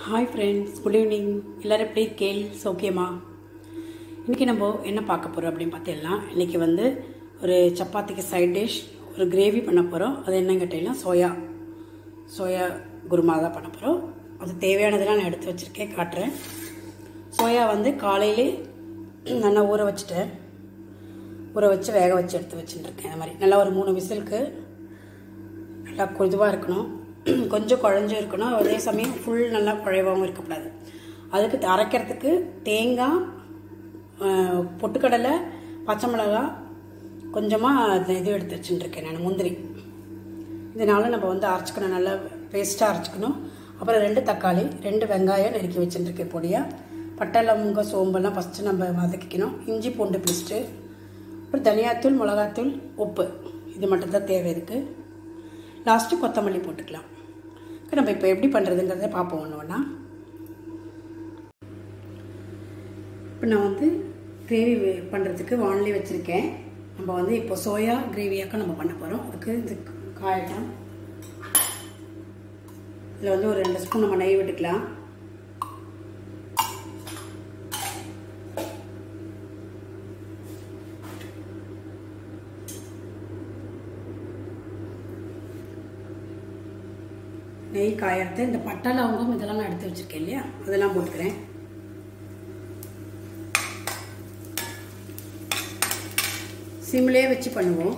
hi friends good evening எல்லோரும் எப்படி இருக்கேள் சௌக்கியமா இன்றைக்கி நம்ம என்ன பார்க்க போகிறோம் அப்படின்னு பார்த்தீங்கன்னா இன்றைக்கி வந்து ஒரு சப்பாத்திக்கு சைட் டிஷ் ஒரு கிரேவி பண்ண போகிறோம் அது என்னன்னு கேட்டீங்கன்னா சோயா சோயா குருமா தான் பண்ண போகிறோம் அது தேவையானதெல்லாம் நான் எடுத்து வச்சுருக்கேன் காட்டுறேன் சோயா வந்து காலையிலே நல்லா ஊற வச்சுட்டேன் ஊற வச்சு வேக வச்சு எடுத்து வச்சுட்டுருக்கேன் இந்த மாதிரி நல்லா ஒரு மூணு விசிலுக்கு நல்லா இதுவாக இருக்கணும் கொஞ்சம் குழஞ்சும் இருக்கணும் அதே சமயம் ஃபுல் நல்லா குழைவாகவும் இருக்கக்கூடாது அதுக்கு அரைக்கிறதுக்கு தேங்காய் ஆஹ், பொட்டுக்கடலை பச்சை மிளகாய் கொஞ்சமாக இது எடுத்து வச்சுட்டுருக்கேன் நான் முந்திரி இதனால நம்ம வந்து அரைச்சிக்கணும் நல்லா பேஸ்ட்டாக அரைச்சிக்கணும் அப்புறம் ரெண்டு தக்காளி ரெண்டு வெங்காயம் நறுக்கி வச்சுட்டுருக்கேன் பொடியாக பட்டை லவங்க சோம்பெல்லாம் ஃபஸ்ட்டு நம்ம வதக்கிக்கணும் இஞ்சி பூண்டு பேஸ்ட்டு அப்புறம் தனியாத்தூள் மிளகாத்தூள் உப்பு இது மட்டும்தான் தேவை இதுக்கு லாஸ்ட்டு கொத்தமல்லி போட்டுக்கலாம் Okay, நம்ம இப்போ எப்படி பண்ணுறதுங்கிறத பார்ப்போம் ஒன்று ஒன்றா இப்போ நான் வந்து கிரேவி பண்ணுறதுக்கு வானலி வச்சுருக்கேன் நம்ம வந்து இப்போ சோயா கிரேவியாக்க நம்ம பண்ண போகிறோம் அதுக்கு இது காயட்டும் இதில் வந்து ஒரு ரெண்டு ஸ்பூன் நம்ம நெய் விட்டுக்கலாம் நெய் காயறது இந்த பட்டை லவங்கம் இதெல்லாம் நான் எடுத்து வச்சிருக்கேன் இல்லையா அதெல்லாம் போட்டுக்கிறேன் சிம்லேயே வச்சு பண்ணுவோம்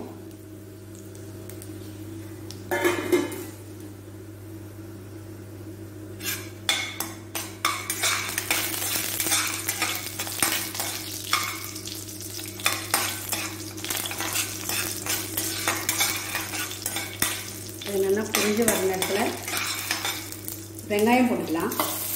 அது நல்லா புரிஞ்சு வர நேரத்தில் வெங்காயம் போட்டுக்கலாம்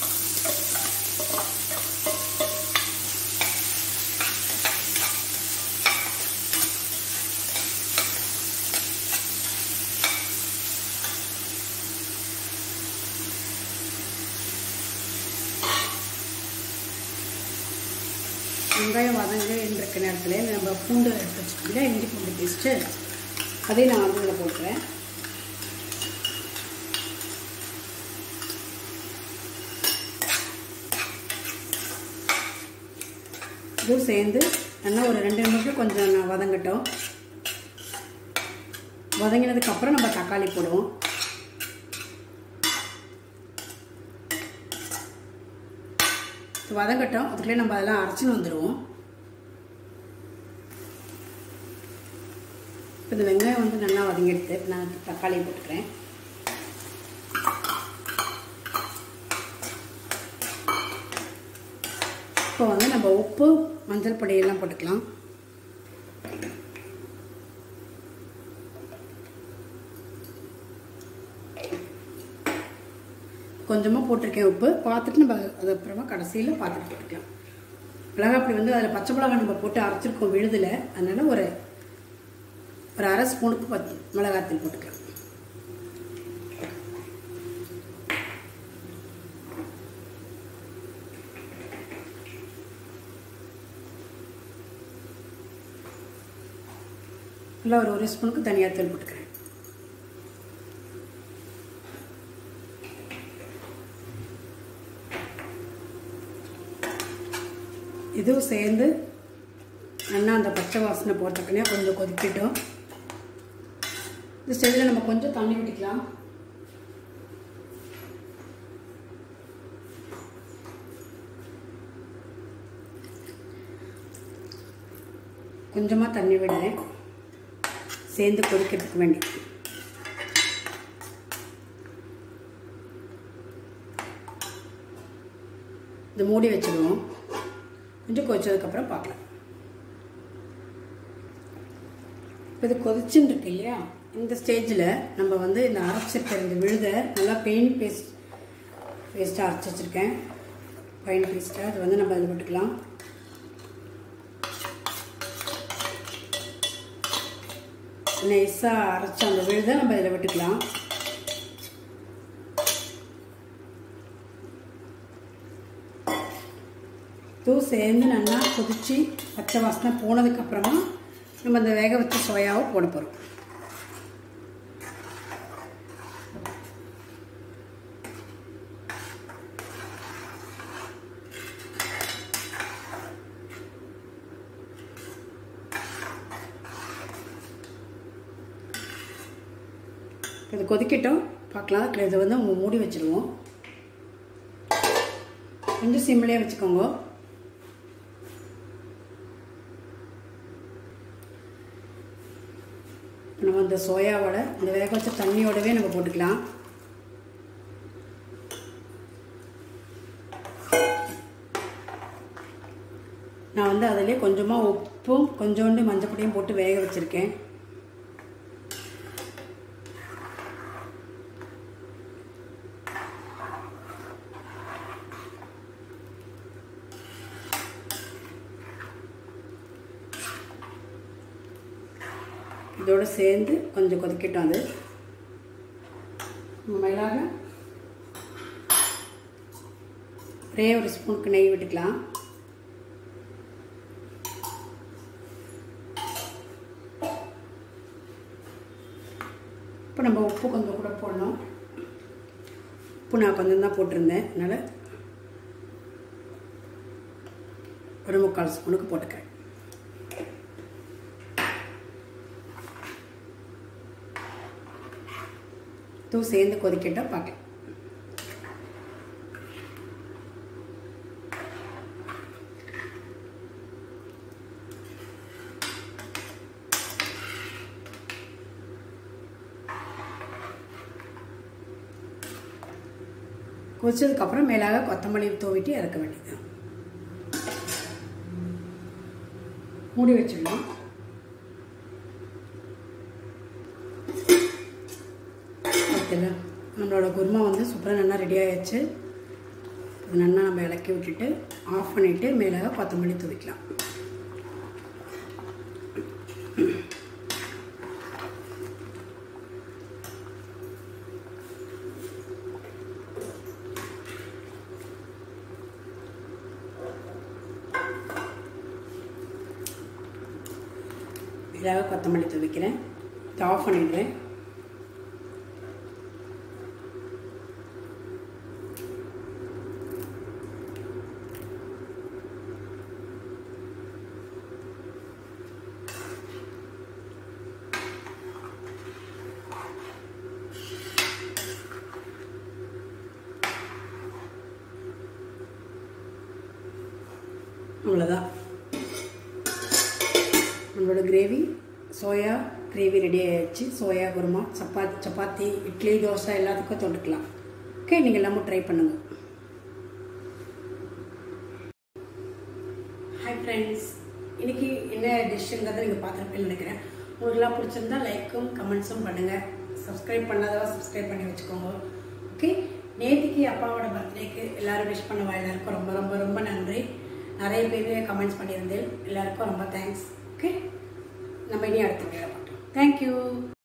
வெங்காயம் வதங்க இருக்க நேரத்தில் நம்ம பூண்டு எடுத்து வச்சுக்கோங்க இஞ்சி பூண்டு பேஸ்ட்டு அதையும் நான் வந்து இதில் போட்டுறேன் இதுவும் சேர்ந்து நல்லா ஒரு ரெண்டு நிமிஷம் கொஞ்சம் நான் வதங்கட்டும் வதங்கினதுக்கப்புறம் நம்ம தக்காளி போடுவோம் இது வதங்கட்டும் அதுக்குள்ளே நம்ம அதெல்லாம் அரைச்சின்னு வந்துடுவோம் இப்போ இந்த வெங்காயம் வந்து நல்லா வதங்கிடுது இப்ப நான் தக்காளி போட்டுக்கிறேன் இப்போ வந்து நம்ம உப்பு மஞ்சள் பொடியெல்லாம் போட்டுக்கலாம் கொஞ்சமாக போட்டிருக்கேன் உப்பு பார்த்துட்டு நம்ம அது அப்புறமா கடைசியில் பார்த்துட்டு போட்டுக்கலாம் மிளகாப்பொடி வந்து அதில் பச்சை மிளகாய் நம்ம போட்டு அரைச்சிருக்கோம் விழுதில் அதனால ஒரு ஒரு அரை ஸ்பூனுக்கு பத்து மிளகாத்தூள் போட்டுக்கலாம் நல்லா ஒரு ஒரு ஸ்பூனுக்கு தனியாக தூள் போட்டுக்கிறேன் இதுவும் சேர்ந்து நல்லா அந்த பச்சை வாசனை போட்டக்கனே கொஞ்சம் கொதிக்கட்டும் இந்த ஸ்டேஜில் நம்ம கொஞ்சம் தண்ணி விட்டுக்கலாம் கொஞ்சமாக தண்ணி விடுறேன் சேர்ந்து கொதிக்கிறதுக்கு வேண்டி இது மூடி வச்சுடுவோம் கொஞ்சம் கொதிச்சதுக்கப்புறம் பார்க்கலாம் இப்போ இது கொதிச்சுன்னு இருக்கு இல்லையா இந்த ஸ்டேஜில் நம்ம வந்து இந்த அரைச்சிருக்கிற இந்த விழுதை நல்லா பெயின் பேஸ்ட் பேஸ்ட்டாக அரைச்சி வச்சுருக்கேன் பெயின் பேஸ்ட்டாக அது வந்து நம்ம அதில் விட்டுக்கலாம் நைஸாக அரைச்ச அந்த விழுதை நம்ம இதில் விட்டுக்கலாம் தூ சேர்ந்து நல்லா கொதிச்சு பச்சை வாசனை போனதுக்கப்புறமா நம்ம அந்த வேக வச்ச சோயாவை போட போகிறோம் இது கொதிக்கட்டும் பார்க்கலாம் இதை வந்து நம்ம மூடி வச்சுருவோம் கொஞ்சம் சிம்லேயே வச்சுக்கோங்க நம்ம இந்த சோயாவோட இந்த வேக வச்ச தண்ணியோடவே நம்ம போட்டுக்கலாம் நான் வந்து அதிலே கொஞ்சமாக உப்பும் கொஞ்சோண்டு மஞ்சப்பொடியும் போட்டு வேக வச்சுருக்கேன் இதோடு சேர்ந்து கொஞ்சம் கொதிக்கட்டும் அது மேலாக ஒரே ஒரு ஸ்பூனுக்கு நெய் விட்டுக்கலாம் இப்போ நம்ம உப்பு கொஞ்சம் கூட போடணும் உப்பு நான் கொஞ்சம் தான் போட்டிருந்தேன் அதனால் ஒரு முக்கால் ஸ்பூனுக்கு போட்டுக்கிறேன் தூ சேர்ந்து கொதிக்கட்டும் பார்க்கலாம் கொதிச்சதுக்கப்புறம் மேலாக கொத்தமல்லி தூவிட்டு இறக்க வேண்டியது மூடி வச்சிடலாம் ஓகேல நம்மளோட குருமா வந்து சூப்பராக நல்லா ரெடி ஆயிடுச்சு இது நல்லா நம்ம இலக்கி விட்டுட்டு ஆஃப் பண்ணிவிட்டு மேலாக கொத்தமல்லி தூவிக்கலாம் இதாக கொத்தமல்லி துவைக்கிறேன் இதை ஆஃப் பண்ணிடுறேன் அவ்வளோதான் நம்மளோட கிரேவி சோயா கிரேவி ரெடி ஆயிடுச்சு சோயா குருமா சப்பாத்தி சப்பாத்தி இட்லி தோசை எல்லாத்துக்கும் தொட்டுக்கலாம் ஓகே நீங்கள் எல்லாமும் ட்ரை பண்ணுங்கள் ஹாய் ஃப்ரெண்ட்ஸ் இன்னைக்கு என்ன டிஷ்ஷுங்கிறத நீங்கள் பார்த்துருப்பேன்னு நினைக்கிறேன் உங்களுக்குலாம் பிடிச்சிருந்தா லைக்கும் கமெண்ட்ஸும் பண்ணுங்கள் சப்ஸ்கிரைப் பண்ணாதவா சப்ஸ்கிரைப் பண்ணி வச்சுக்கோங்க ஓகே நேற்றுக்கு அப்பாவோட பர்த்டேக்கு எல்லாரும் விஷ் பண்ணவா எல்லாருக்கும் ரொம்ப ரொம்ப ரொம்ப நன்றி நிறைய பேர் கமெண்ட்ஸ் பண்ணியிருந்தேன் எல்லாருக்கும் ரொம்ப தேங்க்ஸ் ஓகே நம்ம இனி அடுத்த வீடியோ பார்க்கலாம் தேங்க்யூ